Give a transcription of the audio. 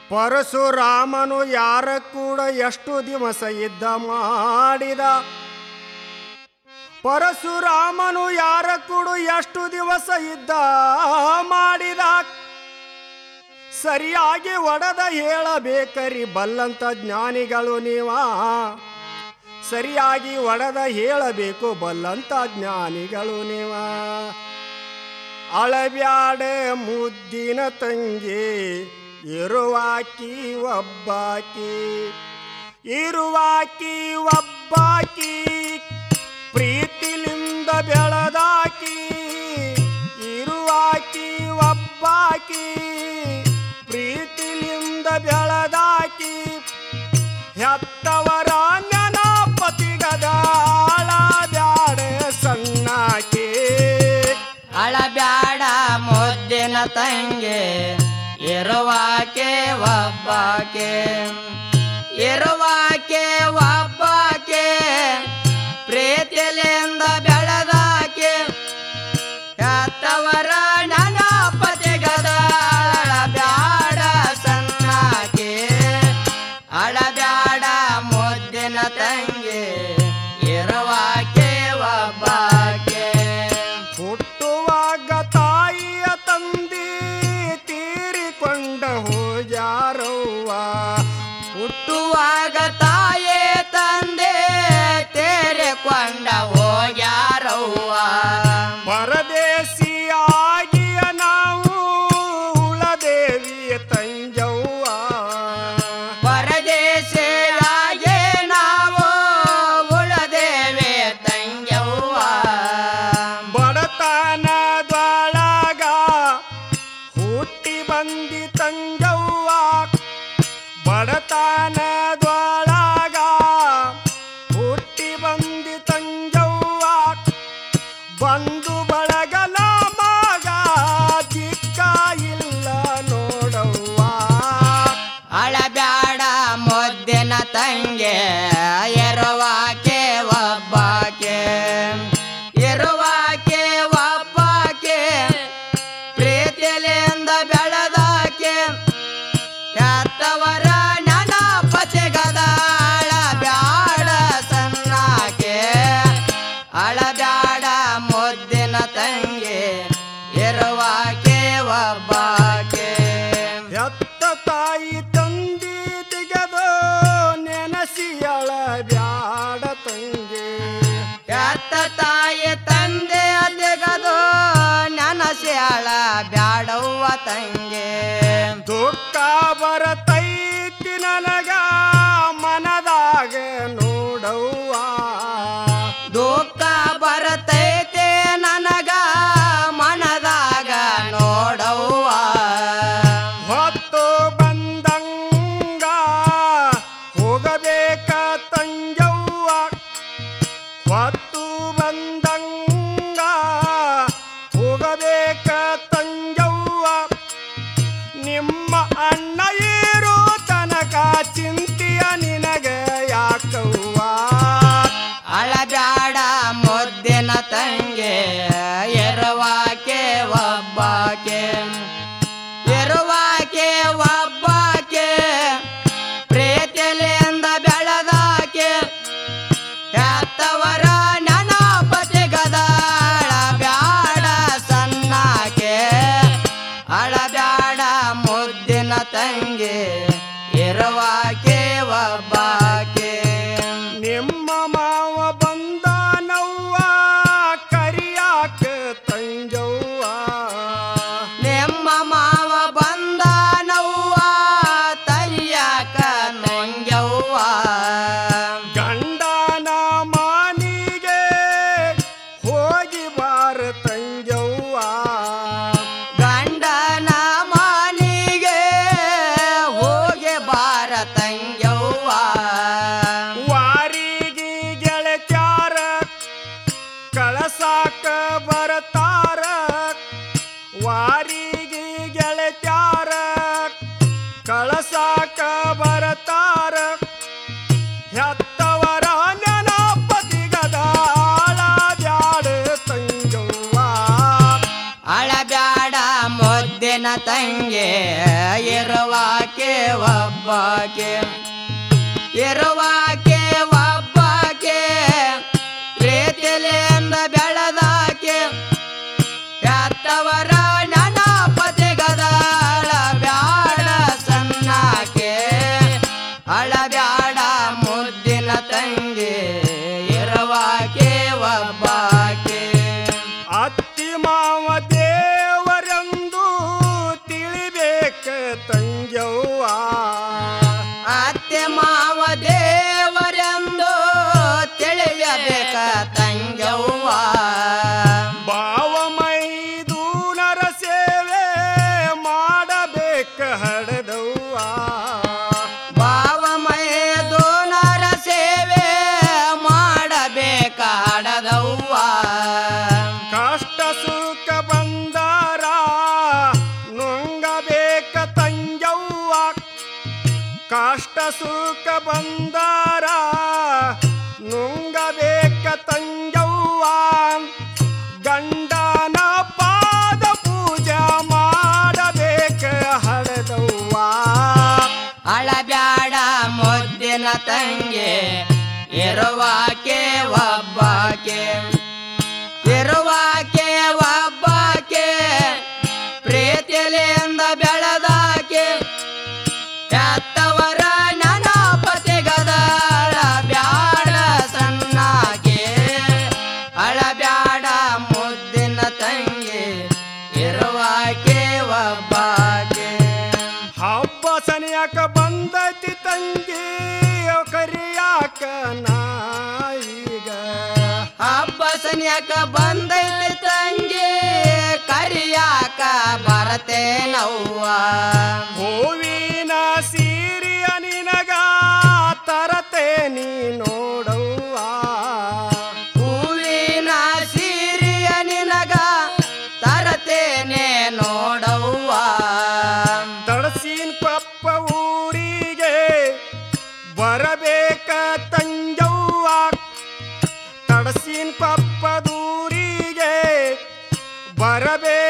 ಪರಶುರಾಮನು ಯಾರ ಕೂಡ ಎಷ್ಟು ದಿವಸ ಯುದ್ಧ ಮಾಡಿದ ಪರಶುರಾಮನು ಯಾರ ಕೂಡ ಎಷ್ಟು ದಿವಸ ಯುದ್ಧ ಮಾಡಿದ ಸರಿಯಾಗಿ ಒಡೆದ ಹೇಳಬೇಕರಿ ಬಲ್ಲಂತ ಜ್ಞಾನಿಗಳು ನೀವ ಸರಿಯಾಗಿ ಒಡೆದ ಹೇಳಬೇಕು ಬಲ್ಲಂತ ಜ್ಞಾನಿಗಳು ನೀವ ಅಳಬ್ಯಾಡ ಮುದ್ದಿನ ತಂಗಿ ಇರುವಾಕಿ ಒಬ್ಬಾಕಿ ಇರುವಾಕಿ ಒಬ್ಬಾಕಿ ಪ್ರೀತಿಲಿಂದ ಬೆಳೆದಾಕಿ ಇರುವಾಕಿ ಒಬ್ಬಾಕಿ ಪ್ರೀತಿಲಿಂದ ಬೆಳೆದಾಕಿ ಹೆತ್ತವರ ನೆನಪತಿಗದಾಳ ಬ್ಯಾಡ ಸಣ್ಣಾಕಿ ಅಳಬ್ಯಾಡ ಮುದ್ದಿನ ತಂಗಿ ಇರುವಾಕೆ ಒಬ್ಬಾಕೆ ಇರುವಾಕೆ ಒಬ್ಬಾಕೆ ಪ್ರೀತಿಲಿಂದ ಬೆಳೆದಾಕೆ ಹೆತ್ತವರ ನೆನಪತಿಗದ ಅಳಬ್ಯಾಡ ಸಣ್ಣಾಕೆ ಅಳಬ್ಯಾಡ ಮುದ್ದಿನ ತಂಗಿ ಇರುವಾಕೆ ಒಬ್ಬಾಕೆ ಹುಟ್ಟುವಾಗ ತಾಯಿಯ ತಂದಿ ತೀರಿಕೊಂಡ ಹೋಗ್ಯಾರವ್ವ ಹುಟ್ಟುವಾಗ ತಾಯೇ ತಂದೆ ತೆರೆಕೊಂಡ ಹೋಗ್ಯಾರವ್ವ ಪರದೇಶಿಯಾಗಿಯ ನಾವು ಉಳದೇವಿಯ ತಂಜವ್ವ ಪರದೇಶಿಯಾಗೆ ನಾವು ಉಳದೇವೆ ತಂಗ್ಯವ್ವ ಬಡತನದೊಳಗ ಹುಟ್ಟಿ ಬಂದಿ ತಂಜವ್ವ ಬಡತನದೊಳಗ ಹುಟ್ಟಿ ಬಂದಿ ತಂಜವ್ವ ಬಂದು ಬಳಗಲ ಮಗ ದಿಕ್ಕ ಇಲ್ಲ ನೋಡವ್ವ ಅಳಬ್ಯಾಡ ಮುದ್ದಿನ ತಂಗೆ ಎರುವಾಕೆ ಒಬ್ಬಾಕೆ ಎರುವಾಕೆ ಒಬ್ಬಾಕೆ ಪ್ರೀತಿಲಿಂದ ಬೆಳೆದಾಕೆ ಹೆತ್ತವರ ನೆನಪತಿಗದ ಅಳಬ್ಯಾಡ ಸಣ್ಣಾಕೆ ಅಳಬ್ಯಾಡ ಮುದ್ದಿನ ತಂಗೆ ಎರುವಾಕೆ ಒಬ್ಬಾಕೆ ಹೆತ್ತ ತಾಯಿ ತಂದಿ ತೆಗೆದು ನೆನಸಿಯಳ ಬ್ಯಾಡ ತಂಗಿ ಎತ್ತ ತಾಯಿ ತಂದೆ ತೆಗದು ನೆನಸ್ಯಾಳ ಬ್ಯಾಡವ್ವ ತಂಗೆ ದುಃಖ ಬರತೈತಿ ನನಗ ಮನದಾಗ ನೋಡವ್ವ ದುಃಖ ಬರತೈತೆ ನನಗ ಮನದಾಗ ನೋಡವ್ವ ಹೊತ್ತು ಬಂದಂಗ ಹೋಗಬೇಕ ತಂಜವ್ವ ಹೊತ್ತು ಬಂದಂಗ ಹೋಗಬೇಕ ತಂಜವ್ವ ನಿಮ್ಮ ಅಣ್ಣ ಇರೋ ತನಕ ಚಿಂತೆಯ ನಿನಗ ಯಾಕವ್ವ ಅಳಬ್ಯಾಡ ಮುದ್ದಿನ ತಂಗೆ ಎರುವಾಕೆ ಒಬ್ಬಾಕೆ ಎರುವಾಕೆ ಒಬ್ಬಾಕೆ ಪ್ರೀತಿಲಿಂದ ಬೆಳೆದಾಕೆ ಹೆತ್ತವರ ನೆನಪತಿಗದ ಅಳಬ್ಯಾಡ ಸಣ್ಣಾಕೆ ಅಳಬ್ಯಾಡ ಮುದ್ದಿನ ತಂಗೆ ಎರುವಾಕೆ ಒಬ್ಬಾಕೆ ನಿಮ್ಮ ಮಾವ ಬಂದಾನವ್ವ ಕರಿಯಾಕ ತಂಜವ್ವ ನಿಮ್ಮ ಮಾವ ಬಂದಾನವ್ವ ತರಿಯಾಕ ನಂಗ್ಯವ್ವ ಗಂಡನ ಮಾನಿಗೆ ಹೋಗಿ ಬಾರ ತಂಜವ್ವ ಗಂಡನ ಮಾನಿಗೆ ಹೋಗಿ ಬಾರ ತಂಗ್ಯವ್ವ ವಾರಿಗೆ ಗೆಳತ್ಯಾರ ಕಳಸಾಕ ಬರತಾರ ವಾರಿಗೆ ಗೆಳತ್ಯಾರ ತಂಗೆ ಇರುವಾಕೆ ಒಬ್ಬಾಕೆ ಇರುವಾಕೆ ಒಬ್ಬಾಕೆ ಪ್ರೀತಿಲಿಂದ ಬೆಳೆದಾಕೆ ಯಾತವರ ನೆನಪತಿ ಗದಾಳ ಬ್ಯಾಡ ಸಣ್ಣಾಕೆ ಅಳಬ್ಯಾಡ ಮುದ್ದಿನ ತಂಗಿ ಇರುವಾಕೆ ಒಬ್ಬಾಕೆ ಅತ್ತಿ ಮಾವ ದೇವರೆಂದು ತಿಳಿಬೇಕ ತಂಗ್ಯವ್ವ ಅತ್ತೆ ಮಾವ ದೇವರೆಂದು ತಿಳಿಯಬೇಕ ತಂಗವ್ವ ಬಾವ ಮೈದೂನರ ಸೇವೆ ಮಾಡಬೇಕ ಹಡದವ್ವ ಭಾವ ಮೈದೋನರ ಸೇವೆ ಮಾಡಬೇಕ ಹಡದವ್ವ ಕಷ್ಟ ಸುಖ ಬಂದಾರ ನುಂಗಬೇಕ ತಂಗ್ಯವ್ವ ಕಷ್ಟ ಸುಖ ಬಂದಾರ ನುಂಗಬೇಕ ತಂಗ್ಯವ್ವ ಗಂಡನ ಪಾದ ಪೂಜೆ ಮಾಡಬೇಕ ಹಡದವ್ವ ಅಳಬ್ಯಾಡ ಮುದ್ದಿನ ತಂಗಿ ಇರುವಾಕೆ ಒಬ್ಬಾಕೆ ಇರುವಾಕೆ ಒಬ್ಬಾಕೆ ಪ್ರೀತಿಲಿಂದ ಬೆಳೆದಾಕೆ ಎತ್ತವರ ನೆನಪತಿ ಗದಾಳ ಬ್ಯಾಡ ಸಣ್ಣಾಕೆ ಅಳಬ್ಯಾಡ ಮುದ್ದಿನ ತಂಗಿ ಇರುವಾಕೆ ಒಬ್ಬಾಕೆ ಹಬ್ಬ ಸನಿಯಾಕ ಬಂದೈತಿ ತಂಗಿ ಕರಿಯಾಕ ನಾಯಿಗ ಹಬ್ಬ ಸನ್ಯಾಕ ಬಂದೈತಿ ತಂಗಿ ಕರಿಯಾಕ ಬರತೇನವ್ವ ಹೂವಿನ ಸೀರಿಯ ನಿನಗ ತರತೆ ನೀ ನೋಡವ್ವ ಹೂವಿನ ಸೀರಿಯ ನಿನಗ ತರತೇನೆ ನೋಡವ್ವ ತಡಸಿನ ಪಪ್ಪ ಊರಿಗೆ ಬರಬೇಕ ತಂಜವ್ವ ತಡಸಿನ ಪಪ್ಪ ದೂರಿಗೆ ಬರಬೇಕ